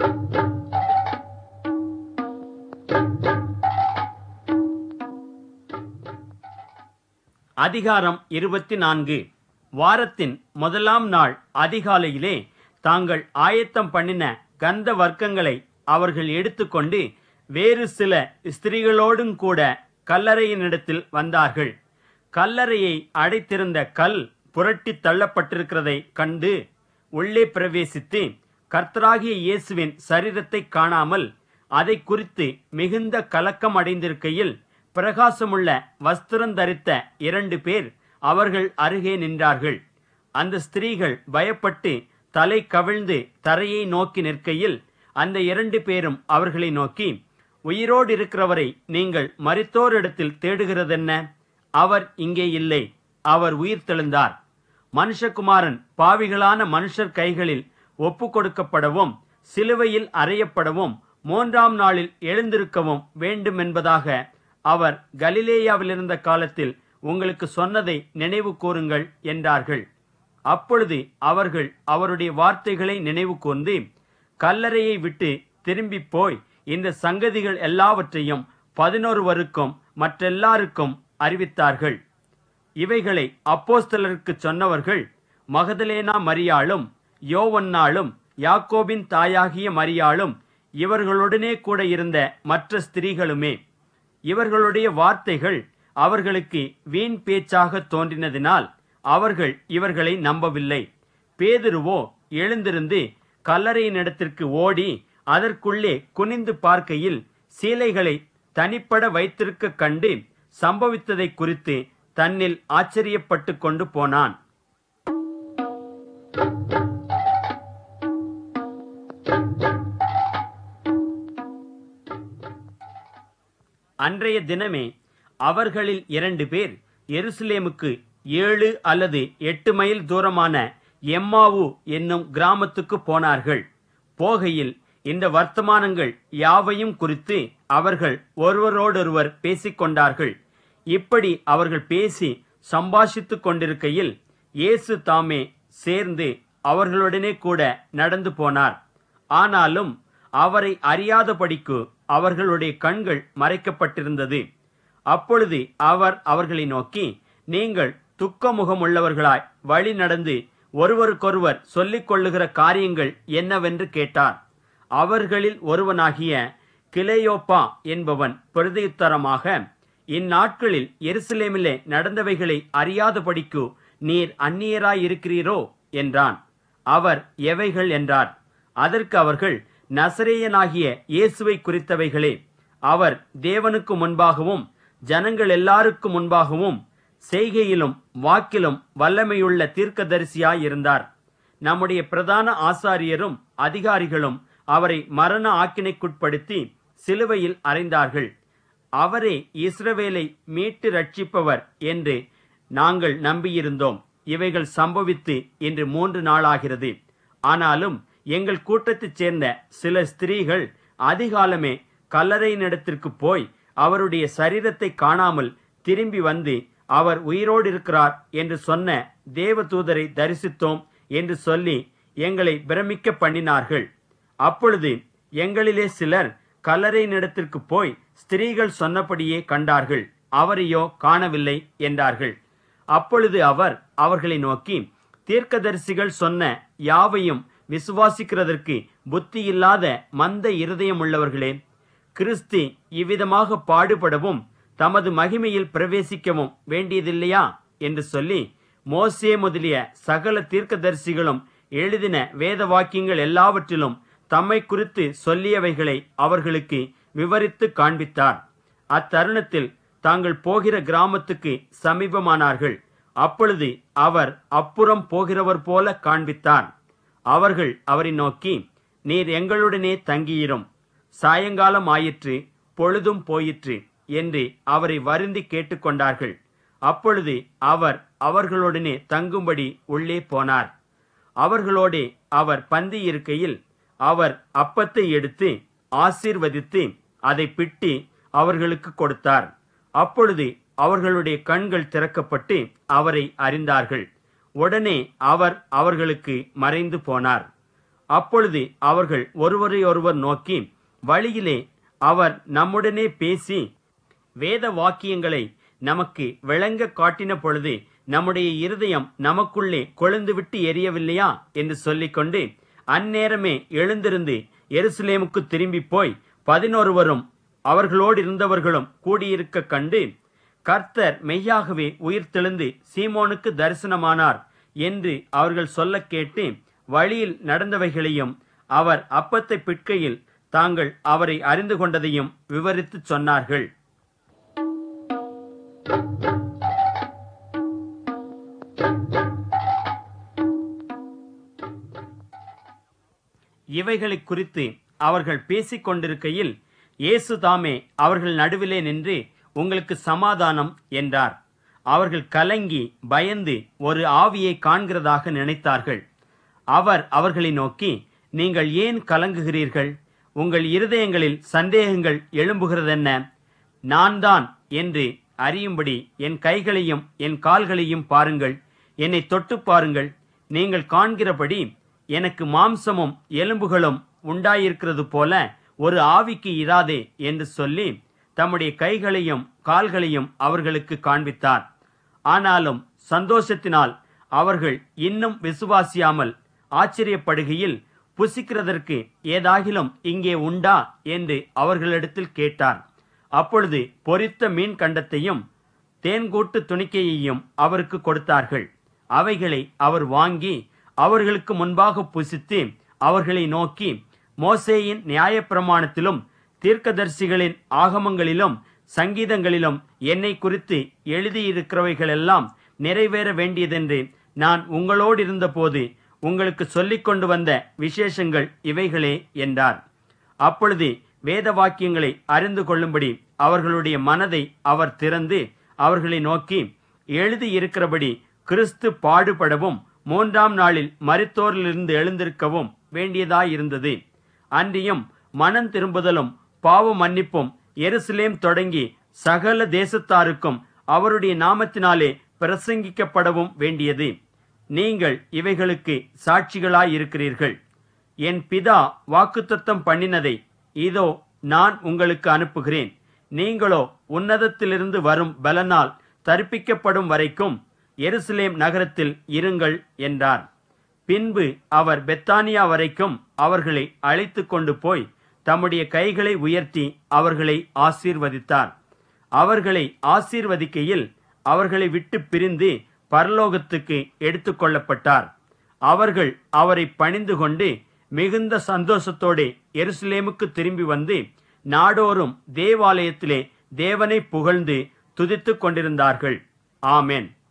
அதிகாரம் இருபத்தி நான்கு வாரத்தின் முதலாம் நாள் அதிகாலையிலே தாங்கள் ஆயத்தம் பண்ணின கந்த வர்க்கங்களை அவர்கள் எடுத்துக்கொண்டு வேறு சில ஸ்திரீகளோடும் கூட கல்லறையினிடத்தில் வந்தார்கள் கல்லறையை அடைத்திருந்த கல் புரட்டி தள்ளப்பட்டிருக்கிறதை கண்டு உள்ளே பிரவேசித்து கர்த்தராகிய இயேசுவின் சரீரத்தை காணாமல் அதை குறித்து மிகுந்த கலக்கம் அடைந்திருக்கையில் பிரகாசமுள்ள வஸ்திரம் தரித்த இரண்டு பேர் அவர்கள் அருகே நின்றார்கள் அந்த ஸ்திரீகள் பயப்பட்டு தலை கவிழ்ந்து தரையை நோக்கி நிற்கையில் அந்த இரண்டு பேரும் அவர்களை நோக்கி உயிரோடு இருக்கிறவரை நீங்கள் மரித்தோரிடத்தில் தேடுகிறதென்ன அவர் இங்கே இல்லை அவர் உயிர் தெழுந்தார் மனுஷகுமாரன் பாவிகளான மனுஷர் கைகளில் ஒப்பு கொடுக்கப்படவும் சிலுவையில் அறையப்படவும் மூன்றாம் நாளில் எழுந்திருக்கவும் வேண்டுமென்பதாக அவர் கலிலேயாவில் இருந்த காலத்தில் உங்களுக்கு சொன்னதை நினைவு கூறுங்கள் என்றார்கள் அப்பொழுது அவர்கள் அவருடைய வார்த்தைகளை நினைவு கூர்ந்து கல்லறையை விட்டு திரும்பி போய் இந்த சங்கதிகள் எல்லாவற்றையும் பதினொருவருக்கும் மற்றெல்லாருக்கும் அறிவித்தார்கள் இவைகளை அப்போஸ்தலருக்கு சொன்னவர்கள் மகதலேனா மரியாளும் யோவன்னாளும் யாக்கோபின் தாயாகிய மரியாளும் இவர்களுடனே கூட இருந்த மற்ற ஸ்திரீகளுமே இவர்களுடைய வார்த்தைகள் அவர்களுக்கு வீண் பேச்சாக தோன்றினதினால் அவர்கள் இவர்களை நம்பவில்லை பேதுருவோ எழுந்திருந்து கல்லறையினிடத்திற்கு ஓடி அதற்குள்ளே குனிந்து பார்க்கையில் சீலைகளை தனிப்பட வைத்திருக்க கண்டு சம்பவித்ததை குறித்து தன்னில் ஆச்சரியப்பட்டு கொண்டு போனான் அன்றைய தினமே அவர்களில் இரண்டு பேர் எருசலேமுக்கு ஏழு அல்லது எட்டு மைல் தூரமான எம்மாவு என்னும் கிராமத்துக்கு போனார்கள் போகையில் இந்த வர்த்தமானங்கள் யாவையும் குறித்து அவர்கள் ஒருவரோடொருவர் பேசிக்கொண்டார்கள் இப்படி அவர்கள் பேசி சம்பாஷித்துக் கொண்டிருக்கையில் இயேசு தாமே சேர்ந்து அவர்களுடனே கூட நடந்து போனார் ஆனாலும் அவரை அறியாதபடிக்கு அவர்களுடைய கண்கள் மறைக்கப்பட்டிருந்தது அப்பொழுது அவர் அவர்களை நோக்கி நீங்கள் துக்கமுகமுள்ளவர்களாய் வழி நடந்து ஒருவருக்கொருவர் சொல்லிக் கொள்ளுகிற காரியங்கள் என்னவென்று கேட்டார் அவர்களில் ஒருவனாகிய கிளையோப்பா என்பவன் பிரதியுத்தரமாக இந்நாட்களில் எருசலேமிலே நடந்தவைகளை அறியாதபடிக்கு நீர் அந்நியராயிருக்கிறீரோ என்றான் அவர் எவைகள் என்றார் அதற்கு அவர்கள் நசரேயனாகிய இயேசுவை குறித்தவைகளே அவர் தேவனுக்கு முன்பாகவும் ஜனங்கள் எல்லாருக்கும் முன்பாகவும் செய்கையிலும் வாக்கிலும் வல்லமையுள்ள தீர்க்கதரிசியாயிருந்தார் நம்முடைய பிரதான ஆசாரியரும் அதிகாரிகளும் அவரை மரண ஆக்கினைக்குட்படுத்தி சிலுவையில் அறைந்தார்கள் அவரே இஸ்ரவேலை மீட்டு ரட்சிப்பவர் என்று நாங்கள் நம்பியிருந்தோம் இவைகள் சம்பவித்து இன்று மூன்று நாளாகிறது ஆனாலும் எங்கள் கூட்டத்தைச் சேர்ந்த சில ஸ்திரீகள் அதிகாலமே கல்லறையினிடத்திற்கு போய் அவருடைய சரீரத்தை காணாமல் திரும்பி வந்து அவர் உயிரோடு இருக்கிறார் என்று சொன்ன தேவதூதரை தரிசித்தோம் என்று சொல்லி எங்களை பிரமிக்க பண்ணினார்கள் அப்பொழுது எங்களிலே சிலர் கல்லறையினிடத்திற்கு போய் ஸ்திரீகள் சொன்னபடியே கண்டார்கள் அவரையோ காணவில்லை என்றார்கள் அப்பொழுது அவர் அவர்களை நோக்கி தீர்க்கதரிசிகள் சொன்ன யாவையும் விசுவாசிக்கிறதற்கு புத்தியில்லாத மந்த இருதயமுள்ளவர்களே கிறிஸ்து இவ்விதமாக பாடுபடவும் தமது மகிமையில் பிரவேசிக்கவும் வேண்டியதில்லையா என்று சொல்லி மோசே முதலிய சகல தீர்க்கதரிசிகளும் எழுதின வேத வாக்கியங்கள் எல்லாவற்றிலும் தம்மை குறித்து சொல்லியவைகளை அவர்களுக்கு விவரித்து காண்பித்தார் அத்தருணத்தில் தாங்கள் போகிற கிராமத்துக்கு சமீபமானார்கள் அப்பொழுது அவர் அப்புறம் போகிறவர் போல காண்பித்தார் அவர்கள் அவரை நோக்கி நீர் எங்களுடனே தங்கியிரும் சாயங்காலம் ஆயிற்று பொழுதும் போயிற்று என்று அவரை வருந்தி கேட்டுக்கொண்டார்கள் அப்பொழுது அவர் அவர்களுடனே தங்கும்படி உள்ளே போனார் அவர்களோடே அவர் பந்தி இருக்கையில் அவர் அப்பத்தை எடுத்து ஆசீர்வதித்து அதை பிட்டி அவர்களுக்கு கொடுத்தார் அப்பொழுது அவர்களுடைய கண்கள் திறக்கப்பட்டு அவரை அறிந்தார்கள் உடனே அவர் அவர்களுக்கு மறைந்து போனார் அப்பொழுது அவர்கள் ஒருவரையொருவர் நோக்கி வழியிலே அவர் நம்முடனே பேசி வேத வாக்கியங்களை நமக்கு விளங்க காட்டின பொழுது நம்முடைய இருதயம் நமக்குள்ளே கொழுந்துவிட்டு எரியவில்லையா என்று சொல்லிக்கொண்டு அந்நேரமே எழுந்திருந்து எருசலேமுக்கு திரும்பி போய் பதினொருவரும் அவர்களோடு இருந்தவர்களும் கூடியிருக்க கண்டு கர்த்தர் மெய்யாகவே உயிர்த்தெழுந்து சீமோனுக்கு தரிசனமானார் என்று அவர்கள் சொல்லக் கேட்டு வழியில் நடந்தவைகளையும் அவர் அப்பத்தை பிட்கையில் தாங்கள் அவரை அறிந்து கொண்டதையும் விவரித்துச் சொன்னார்கள் இவைகளை குறித்து அவர்கள் பேசிக் கொண்டிருக்கையில் இயேசு தாமே அவர்கள் நடுவிலே நின்று உங்களுக்கு சமாதானம் என்றார் அவர்கள் கலங்கி பயந்து ஒரு ஆவியை காண்கிறதாக நினைத்தார்கள் அவர் அவர்களை நோக்கி நீங்கள் ஏன் கலங்குகிறீர்கள் உங்கள் இருதயங்களில் சந்தேகங்கள் எழும்புகிறதென்ன நான் தான் என்று அறியும்படி என் கைகளையும் என் கால்களையும் பாருங்கள் என்னை தொட்டு பாருங்கள் நீங்கள் காண்கிறபடி எனக்கு மாம்சமும் எலும்புகளும் உண்டாயிருக்கிறது போல ஒரு ஆவிக்கு இராதே என்று சொல்லி தம்முடைய கைகளையும் கால்களையும் அவர்களுக்கு காண்பித்தார் ஆனாலும் சந்தோஷத்தினால் அவர்கள் இன்னும் விசுவாசியாமல் ஆச்சரியப்படுகையில் புசிக்கிறதற்கு ஏதாகிலும் இங்கே உண்டா என்று அவர்களிடத்தில் கேட்டார் அப்பொழுது பொரித்த மீன் கண்டத்தையும் தேன்கூட்டு துணிக்கையையும் அவருக்கு கொடுத்தார்கள் அவைகளை அவர் வாங்கி அவர்களுக்கு முன்பாக புசித்து அவர்களை நோக்கி மோசேயின் நியாயப்பிரமாணத்திலும் தீர்க்கதரிசிகளின் ஆகமங்களிலும் சங்கீதங்களிலும் என்னை குறித்து எழுதியிருக்கிறவைகளெல்லாம் நிறைவேற வேண்டியதென்று நான் உங்களோடு இருந்தபோது உங்களுக்கு சொல்லிக் கொண்டு வந்த விசேஷங்கள் இவைகளே என்றார் அப்பொழுது வேத வாக்கியங்களை அறிந்து கொள்ளும்படி அவர்களுடைய மனதை அவர் திறந்து அவர்களை நோக்கி எழுதியிருக்கிறபடி கிறிஸ்து பாடுபடவும் மூன்றாம் நாளில் மரித்தோரிலிருந்து எழுந்திருக்கவும் வேண்டியதாயிருந்தது அன்றியும் மனம் திரும்புதலும் பாவ மன்னிப்பும் எருசலேம் தொடங்கி சகல தேசத்தாருக்கும் அவருடைய நாமத்தினாலே பிரசங்கிக்கப்படவும் வேண்டியது நீங்கள் இவைகளுக்கு சாட்சிகளாயிருக்கிறீர்கள் என் பிதா வாக்குத்தத்தம் பண்ணினதை இதோ நான் உங்களுக்கு அனுப்புகிறேன் நீங்களோ உன்னதத்திலிருந்து வரும் பலனால் தரிப்பிக்கப்படும் வரைக்கும் எருசலேம் நகரத்தில் இருங்கள் என்றார் பின்பு அவர் பெத்தானியா வரைக்கும் அவர்களை அழைத்து கொண்டு போய் தம்முடைய கைகளை உயர்த்தி அவர்களை ஆசீர்வதித்தார் அவர்களை ஆசீர்வதிக்கையில் அவர்களை விட்டு பிரிந்து பரலோகத்துக்கு எடுத்துக்கொள்ளப்பட்டார் அவர்கள் அவரை பணிந்து கொண்டு மிகுந்த சந்தோஷத்தோடு எருசலேமுக்கு திரும்பி வந்து நாடோறும் தேவாலயத்திலே தேவனை புகழ்ந்து துதித்துக் கொண்டிருந்தார்கள் ஆமென்